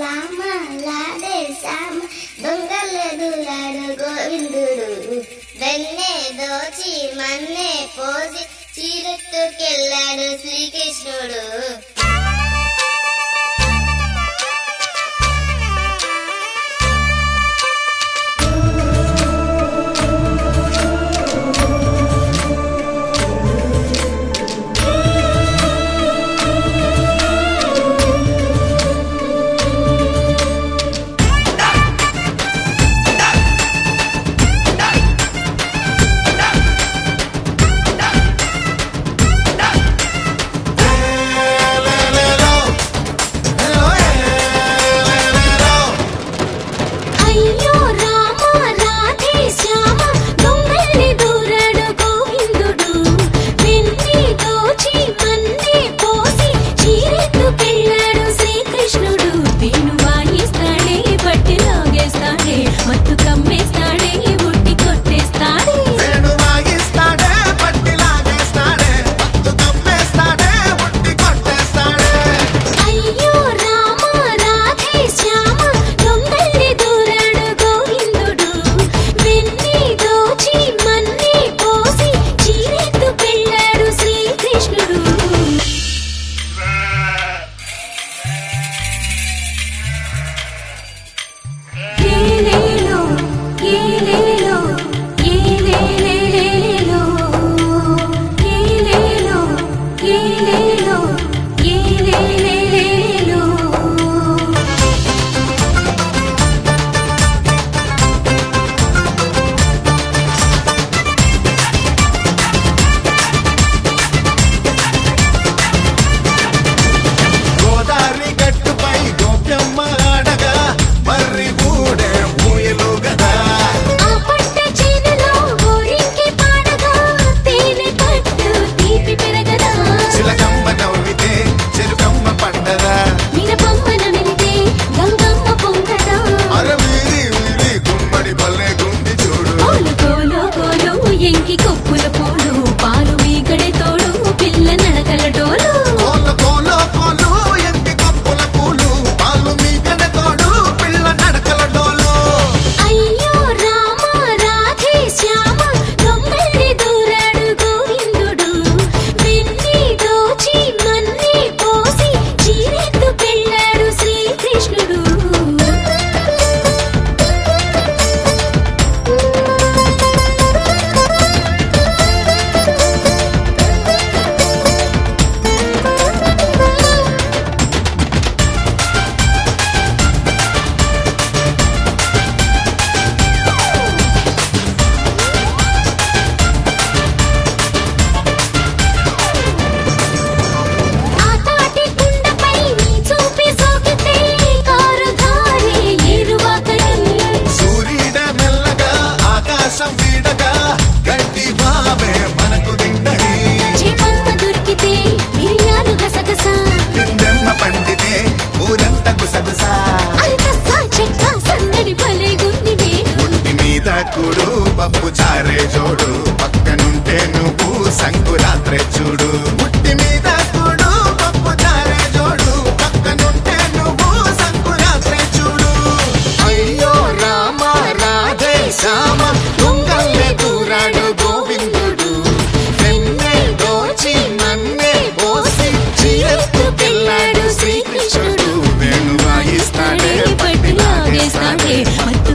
రామ లాడే శ్యామ దొంగలు దూరాడు గోవిందుడు వెన్నే దోచి మన్నే పోసి చీరెత్తుకెళ్ళాడు శ్రీకృష్ణుడు అయ్యో రామ రాధే శ్యామ దొంగల్ని దూరాడు గోవిందుడు వెన్ని దోచి మన్నే పోసి చీరెత్తు పెళ్ళాడు శ్రీకృష్ణుడు వేణు వాయిస్తాడే పట్టి లాగేస్తాడే మత్తు కమ్మేస్తాడే ఉట్టి కొట్టేస్తాడే వేణు వాయిస్తాడే పట్టి లాగేస్తాడే మత్తు కమ్మేస్తాడే ఉట్టి కొట్టేస్తాడే అయ్యో రామ రాధే శ్యామ దొంగల్ని దూరాడు గోవిందుడు వెన్ని దోచి మన్నే పోసి చీరెత్తు పెళ్ళాడు శ్రీకృష్ణుడు ఏలేలో ఏలేలో ఏలేలేలేలో ఏలేలో ఏలేలో ఏలేలేలేలో గోదావరి గట్టుపై గోప్యమ్మ ఆడగా మర్రి ఊడే ఊయలు గదా ఆ పట్ట చేనులో ఊరికి పాడగా తేనె పట్టు తీపి పెరగదా చిలకమ్మ నవ్వితే చెరుకమ్మ పండదా మినపమ్మన వెళితే గంగమ్మ పొంగదా అరవీరి వీరి గుమ్మడి పల్లె గుండి చూడు కోలు కోలు కోలు ఎంకి కొప్పుల పూలు పాలు మీగడే తోడు పిల్ల నడకల డోలు కోల కోల కోలు ఎంటి కప్పుల పూలు పాలు మీకన తోడు పిల్ల నడకల డోలు అయ్యో రామ రాధే శ్యామ దొంగల్ని దూరాడు గోవిందుడు వెన్ని దోచి మన్ని పోసి చీరెత్తు పెళ్ళాడు శ్రీకృష్ణుడు ఆ తాటి కుండపై నీ చూపి సోకితే కారు ధారే ఏరువాకని సూర్యుడ మెల్లగా ఆకాశం వీడగా గడ్డి బాబే మనకు తింటది చేపమ్మ దొరికితే మిరియాలు గసగస నిందెమ్మ పండితే ఊరంత గుసగుసా అల్కసా చెక్క సందడి భలే గుంది నేడు ఒంటి మీద కూడు పప్పు చారే జోడు పక్కనుంటే నువ్వు సంకురాత్రే చూడు ముట్టి మీద కూడు పప్పు చారే జోడు పక్కనుంటే నువ్వు సంకురాత్రే చూడు అయ్యో రామ రాధే శ్యామ దొంగల్లే దూరాడు గోవిందుడు వెన్నే దోచి నన్నే పోసి చీరెత్తు పెళ్ళాడు శ్రీకృష్ణుడు వేణు వాయిస్తాడే పట్టి లాగేస్తాడే మత్తు